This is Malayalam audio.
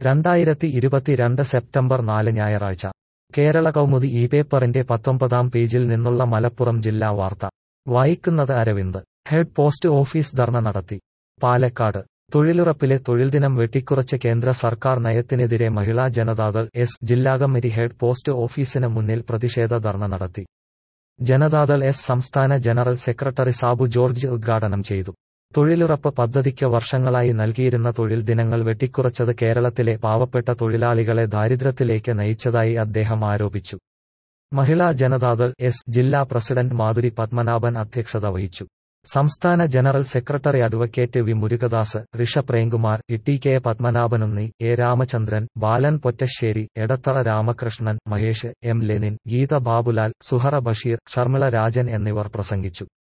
രണ്ടായിരത്തി ഇരുപത്തിരണ്ട് സെപ്റ്റംബർ നാല് ഞായറാഴ്ച കേരള കൗമുദി ഈ പേപ്പറിന്റെ പത്തൊമ്പതാം പേജിൽ നിന്നുള്ള മലപ്പുറം ജില്ലാ വാർത്ത വായിക്കുന്നത് Aravind head post office dharna നടത്തി പാലക്കാട് തൊഴിലുറപ്പിലെ തൊഴിൽദിനം വെട്ടിക്കുറച്ച് കേന്ദ്ര സർക്കാർ നയത്തിനെതിരെ മഹിളാ ജനതാദൾ എസ് ജില്ലാ കമ്മിറ്റി ഹെഡ് പോസ്റ്റ് ഓഫീസിന് മുന്നിൽ പ്രതിഷേധ ധർണ നടത്തി ജനതാദൾ എസ് സംസ്ഥാന ജനറൽ സെക്രട്ടറി സാബു ജോർജ് ഉദ്ഘാടനം ചെയ്തു തൊഴിലുറപ്പ് പദ്ധതിക്ക് വർഷങ്ങളായി നൽകിയിരുന്ന തൊഴിൽ ദിനങ്ങൾ വെട്ടിക്കുറച്ചത് കേരളത്തിലെ പാവപ്പെട്ട തൊഴിലാളികളെ ദാരിദ്ര്യത്തിലേക്ക് നയിച്ചതായി അദ്ദേഹം ആരോപിച്ചു മഹിളാ ജനതാദൾ എസ് ജില്ലാ പ്രസിഡന്റ് മാധുരി പത്മനാഭൻ അധ്യക്ഷത വഹിച്ചു സംസ്ഥാന general secretary advocate V Murugadas ഋഷ Premkumar E K Padmanabhanunni A Ramachandran Balan Pottassery Edathara Ramakrishnan Mahesh M Lenin Geetha Babulal Suhara Basheer Sharmila Rajan എന്നിവർ പ്രസംഗിച്ചു